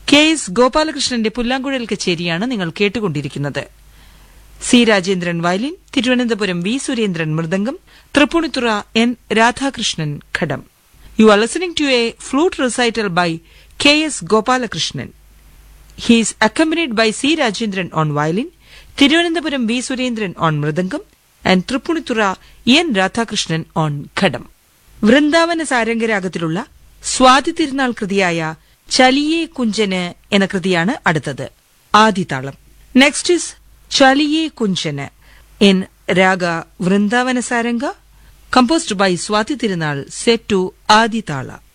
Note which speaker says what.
Speaker 1: K S ഗോപാലകൃഷ്ണന്റെ പുല്ലാങ്കുഴൽ കച്ചേരിയാണ് നിങ്ങൾ കേട്ടുകൊണ്ടിരിക്കുന്നത് C Rajendran violin Thiruvananthapuram V Surendran മൃദംഗം തൃപ്പൂണിത്തുറ എൻ രാധാകൃഷ്ണൻ ഘടം you are listening to a flute recital by K S Gopalakrishnan He is accompanied by C. Rajendran on violin, Thiruvananthapuram V. Surendran on mridangam, and Tripunithura N. Radhakrishnan on ghatam വൃന്ദാവന സാരംഗരാഗത്തിലുള്ള സ്വാതി തിരുനാൾ കൃതിയായ ചലിയേ കുഞ്ചന് എന്ന കൃതിയാണ് അടുത്തത് ആദിതാളം next is Chaliye Kunjan in raga Vrindavana Saranga composed by Swathi Thirunal set to ആദിതാള